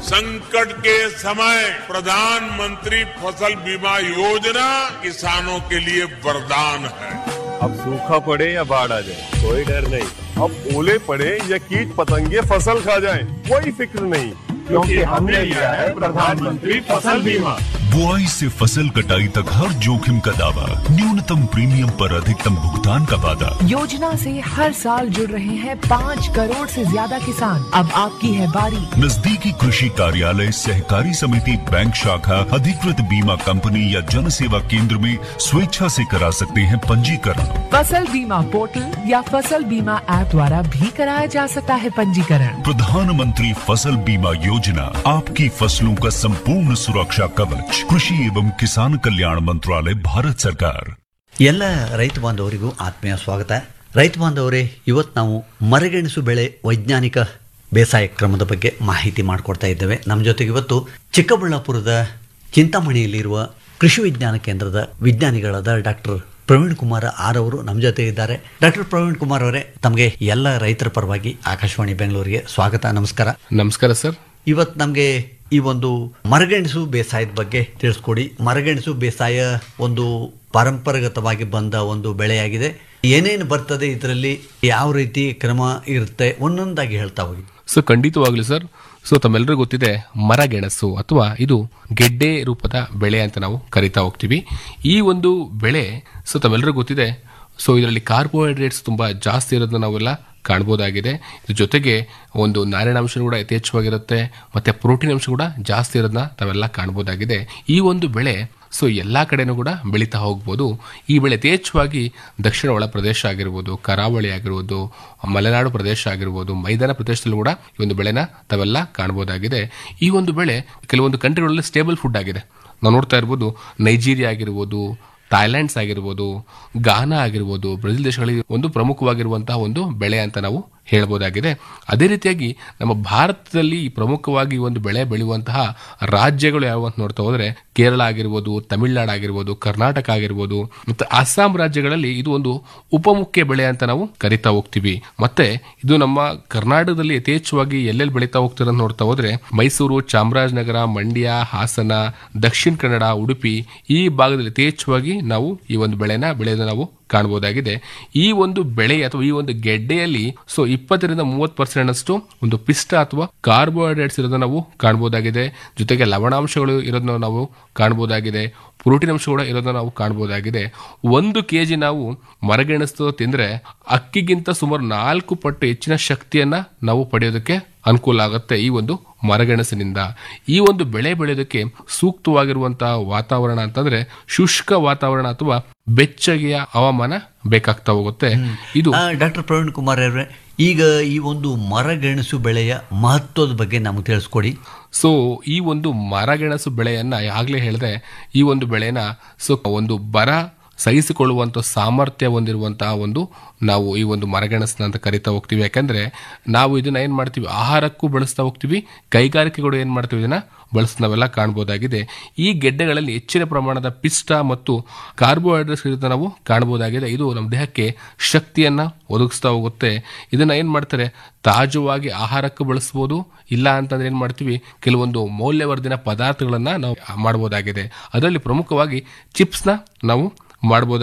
संकट के समय प्रधानमंत्री फसल बीमा योजना किसानों के लिए वरदान है अब सूखा पड़े या बाढ़ आ जाए कोई डर नहीं अब ओले पड़े या कीट पतंगे फसल खा जाए कोई फिक्र नहीं क्योंकि हमने लिया है प्रधानमंत्री फसल बीमा बुआई से फसल कटाई तक हर जोखिम का दावा न्यूनतम प्रीमियम पर अधिकतम भुगतान का वादा योजना से हर साल जुड़ रहे हैं पाँच करोड़ से ज्यादा किसान अब आपकी है बारी नजदीकी कृषि कार्यालय सहकारी समिति बैंक शाखा अधिकृत बीमा कंपनी या जन सेवा केंद्र में स्वेच्छा से करा सकते हैं पंजीकरण फसल बीमा पोर्टल या फसल बीमा ऐप द्वारा भी कराया जा सकता है पंजीकरण प्रधानमंत्री फसल बीमा योजना आपकी फसलों का संपूर्ण सुरक्षा कवच कृषि एवं किसान कल्याण मंत्रालय भारत सरकार ಎಲ್ಲ ರೈತ ಬಾಂಧವರಿಗೂ ಆತ್ಮೀಯ ಸ್ವಾಗತ ರೈತ ಬಾಂಧವರೇ ಇವತ್ತು ನಾವು ಮರಗೆಣಸು ಬೆಳೆ ವೈಜ್ಞಾನಿಕ ಬೇಸಾಯ ಕ್ರಮದ ಬಗ್ಗೆ ಮಾಹಿತಿ ಮಾಡಿಕೊಡ್ತಾ ಇದ್ದೇವೆ ನಮ್ಮ ಜೊತೆಗೆ ಇವತ್ತು ಚಿಕ್ಕಬಳ್ಳಾಪುರದ ಚಿಂತಾಮಣಿಯಲ್ಲಿರುವ ಕೃಷಿ ವಿಜ್ಞಾನ ಕೇಂದ್ರದ ವಿಜ್ಞಾನಿಗಳಾದ ಡಾಕ್ಟರ್ ಪ್ರವೀಣ್ ಕುಮಾರ್ ಆರ್ ಅವರು ನಮ್ಮ ಜೊತೆ ಇದ್ದಾರೆ ಡಾಕ್ಟರ್ ಪ್ರವೀಣ್ ಕುಮಾರ್ ಅವರೇ ತಮಗೆ ಎಲ್ಲ ರೈತರ ಪರವಾಗಿ ಆಕಾಶವಾಣಿ ಬೆಂಗಳೂರಿಗೆ ಸ್ವಾಗತ ನಮಸ್ಕಾರ ನಮಸ್ಕಾರ ಸರ್ ಇವತ್ತು ನಮಗೆ ಈ ಒಂದು ಮರಗೆಣಸು ಬೇಸಾಯದ ಬಗ್ಗೆ ತಿಳಿಸ್ಕೊಡಿ ಮರಗೆಣಸು ಬೇಸಾಯ ಒಂದು ಪಾರಂಪರಾಗತವಾಗಿ ಬಂದ ಒಂದು ಬೆಳೆಯಾಗಿದೆ ಏನೇನು ಬರ್ತದೆ ಇದರಲ್ಲಿ ಯಾವ ರೀತಿ ಕ್ರಮ ಇರುತ್ತೆ ಒಂದೊಂದಾಗಿ ಹೇಳ್ತಾ ಹೋಗಿ ಸೊ ಖಂಡಿತವಾಗ್ಲೂ ಸರ್ ಸೊ ತಮ್ಮೆಲ್ಲರಿಗೂ ಗೊತ್ತಿದೆ ಮರಗೆಣಸು ಅಥವಾ ಇದು ಗೆಡ್ಡೆ ರೂಪದ ಬೆಳೆ ಅಂತ ನಾವು ಕರಿತಾ ಹೋಗ್ತೀವಿ ಈ ಒಂದು ಬೆಳೆ ಸೊ ತಮ್ಮೆಲ್ಲರಿಗೂ ಗೊತ್ತಿದೆ ಸೊ ಇದರಲ್ಲಿ ಕಾರ್ಬೋಹೈಡ್ರೇಟ್ಸ್ ತುಂಬಾ ಜಾಸ್ತಿ ಇರೋದನ್ನ ನಾವೆಲ್ಲ ಕಾಣ್ಬೋದಾಗಿದೆ ಇದ್ರ ಜೊತೆಗೆ ಒಂದು ನಾರಿನಾಂಶ ಕೂಡ ಯಥೇಚ್ಛವಾಗಿರುತ್ತೆ ಮತ್ತೆ ಪ್ರೋಟೀನ್ ಅಂಶ ಕೂಡ ಜಾಸ್ತಿ ಇರೋದನ್ನ ತಾವೆಲ್ಲ ಕಾಣ್ಬೋದಾಗಿದೆ ಈ ಒಂದು ಬೆಳೆ ಸೊ ಎಲ್ಲ ಕಡೆನೂ ಕೂಡ ಬೆಳೀತಾ ಹೋಗ್ಬೋದು ಈ ಬೆಳೆ ಯಥೇಚ್ಛವಾಗಿ ದಕ್ಷಿಣ ಒಳ ಪ್ರದೇಶ ಆಗಿರ್ಬೋದು ಕರಾವಳಿ ಆಗಿರ್ಬೋದು ಮಲೆನಾಡು ಪ್ರದೇಶ ಆಗಿರ್ಬೋದು ಮೈದಾನ ಪ್ರದೇಶದಲ್ಲೂ ಕೂಡ ಈ ಒಂದು ಬೆಳೆನ ತಾವೆಲ್ಲ ಕಾಣ್ಬೋದಾಗಿದೆ ಈ ಒಂದು ಬೆಳೆ ಕೆಲವೊಂದು ಕಂಟ್ರಿಗಳಲ್ಲಿ ಸ್ಟೇಬಲ್ ಫುಡ್ ಆಗಿದೆ ನಾವು ನೋಡ್ತಾ ಇರ್ಬೋದು ನೈಜೀರಿಯಾ ಆಗಿರ್ಬೋದು ಥಾಯ್ಲ್ಯಾಂಡ್ಸ್ ಆಗಿರ್ಬೋದು ಗಾನಾ ಆಗಿರ್ಬೋದು ಬ್ರೆಜಿಲ್ ದೇಶಗಳಿಗೆ ಒಂದು ಪ್ರಮುಖವಾಗಿರುವಂತಹ ಒಂದು ಬೆಳೆ ಅಂತ ನಾವು ಹೇಳ್ಬೋದಾಗಿದೆ ಅದೇ ರೀತಿಯಾಗಿ ನಮ್ಮ ಭಾರತದಲ್ಲಿ ಪ್ರಮುಖವಾಗಿ ಒಂದು ಬೆಳೆ ಬೆಳೆಯುವಂತಹ ರಾಜ್ಯಗಳು ಯಾವ ಅಂತ ನೋಡ್ತಾ ಹೋದ್ರೆ ಕೇರಳ ಆಗಿರ್ಬೋದು ತಮಿಳುನಾಡು ಆಗಿರ್ಬೋದು ಕರ್ನಾಟಕ ಆಗಿರ್ಬೋದು ಮತ್ತು ಅಸ್ಸಾಂ ರಾಜ್ಯಗಳಲ್ಲಿ ಇದು ಒಂದು ಉಪಮುಖ್ಯ ಬೆಳೆ ಅಂತ ನಾವು ಕರಿತಾ ಹೋಗ್ತೀವಿ ಮತ್ತೆ ಇದು ನಮ್ಮ ಕರ್ನಾಟಕದಲ್ಲಿ ಯಥೇಚ್ಛವಾಗಿ ಎಲ್ಲೆಲ್ಲಿ ಬೆಳೀತಾ ಹೋಗ್ತಾರೆ ಅಂತ ನೋಡ್ತಾ ಹೋದ್ರೆ ಮೈಸೂರು ಚಾಮರಾಜನಗರ ಮಂಡ್ಯ ಹಾಸನ ದಕ್ಷಿಣ ಕನ್ನಡ ಉಡುಪಿ ಈ ಭಾಗದಲ್ಲಿ ಯಥೇಚ್ಛವಾಗಿ ನಾವು ಈ ಒಂದು ಬೆಳೆನ ಬೆಳೆಯೋದನ್ನ ನಾವು ಕಾಣಬಹುದಾಗಿದೆ ಈ ಒಂದು ಬೆಳೆ ಅಥವಾ ಈ ಒಂದು ಗೆಡ್ಡೆಯಲ್ಲಿ ಸೊ ಇಪ್ಪತ್ತರಿಂದ ಮೂವತ್ತು ಪರ್ಸೆಂಟ್ ಅಷ್ಟು ಒಂದು ಪಿಷ್ಟ ಅಥವಾ ಕಾರ್ಬೋಹೈಡ್ರೇಟ್ಸ್ ಇರೋದನ್ನ ನಾವು ಕಾಣಬಹುದಾಗಿದೆ ಜೊತೆಗೆ ಲವಣಾಂಶಗಳು ಇರೋದನ್ನ ನಾವು ಕಾಣಬಹುದಾಗಿದೆ ಪ್ರೋಟೀನ್ ಅಂಶ ಕೂಡ ಇರೋದನ್ನ ನಾವು ಕಾಣಬಹುದಾಗಿದೆ ಒಂದು ಕೆ ಜಿ ನಾವು ಮರಗೆಣಸು ತಿಂದ್ರೆ ಅಕ್ಕಿಗಿಂತ ಸುಮಾರು ನಾಲ್ಕು ಪಟ್ಟು ಹೆಚ್ಚಿನ ಶಕ್ತಿಯನ್ನ ನಾವು ಪಡೆಯೋದಕ್ಕೆ ಅನುಕೂಲ ಆಗುತ್ತೆ ಈ ಒಂದು ಮರಗೆಣಸಿನಿಂದ ಈ ಒಂದು ಬೆಳೆ ಬೆಳೆಯೋದಕ್ಕೆ ಸೂಕ್ತವಾಗಿರುವಂತಹ ವಾತಾವರಣ ಅಂತಂದ್ರೆ ಶುಷ್ಕ ವಾತಾವರಣ ಅಥವಾ ಬೆಚ್ಚಗೆಯ ಹವಾಮಾನ ಬೇಕಾಗ್ತಾ ಹೋಗುತ್ತೆ ಇದು ಡಾಕ್ಟರ್ ಪ್ರವೀಣ್ ಕುಮಾರ್ ಅವರೇ ಈಗ ಈ ಒಂದು ಮರಗೆಣಸು ಬೆಳೆಯ ಮಹತ್ವದ ಬಗ್ಗೆ ನಮಗೆ ತಿಳಿಸ್ಕೊಡಿ ಸೊ ಈ ಒಂದು ಮರಗೆಣಸು ಬೆಳೆಯನ್ನ ಆಗ್ಲೇ ಹೇಳಿದೆ ಈ ಒಂದು ಬೆಳೆನ ಸೊ ಒಂದು ಬರ ಸಹಿಸಿಕೊಳ್ಳುವಂಥ ಸಾಮರ್ಥ್ಯ ಹೊಂದಿರುವಂತಹ ಒಂದು ನಾವು ಈ ಒಂದು ಮರಗೆಣಸನ್ನ ಅಂತ ಕರಿತಾ ಹೋಗ್ತೀವಿ ಯಾಕಂದ್ರೆ ನಾವು ಇದನ್ನ ಏನ್ ಮಾಡ್ತೀವಿ ಆಹಾರಕ್ಕೂ ಬಳಸ್ತಾ ಹೋಗ್ತೀವಿ ಕೈಗಾರಿಕೆಗಳು ಏನ್ ಮಾಡ್ತೀವಿ ಇದನ್ನ ಬಳಸಿ ನಾವೆಲ್ಲ ಕಾಣಬಹುದಾಗಿದೆ ಈ ಗೆಡ್ಡೆಗಳಲ್ಲಿ ಹೆಚ್ಚಿನ ಪ್ರಮಾಣದ ಪಿಷ್ಟ ಮತ್ತು ಕಾರ್ಬೋಹೈಡ್ರೇಟ್ಸ್ ಇರೋದನ್ನ ನಾವು ಕಾಣಬಹುದಾಗಿದೆ ಇದು ನಮ್ಮ ದೇಹಕ್ಕೆ ಶಕ್ತಿಯನ್ನ ಒದಗಿಸ್ತಾ ಹೋಗುತ್ತೆ ಇದನ್ನ ಏನ್ ಮಾಡ್ತಾರೆ ತಾಜವಾಗಿ ಆಹಾರಕ್ಕೆ ಬಳಸ್ಬೋದು ಇಲ್ಲ ಅಂತಂದ್ರೆ ಏನ್ ಮಾಡ್ತೀವಿ ಕೆಲವೊಂದು ಮೌಲ್ಯವರ್ಧಿತ ಪದಾರ್ಥಗಳನ್ನ ನಾವು ಮಾಡಬಹುದಾಗಿದೆ ಅದರಲ್ಲಿ ಪ್ರಮುಖವಾಗಿ ಚಿಪ್ಸ್ನ ನಾವು ಮಾಡಬಹುದು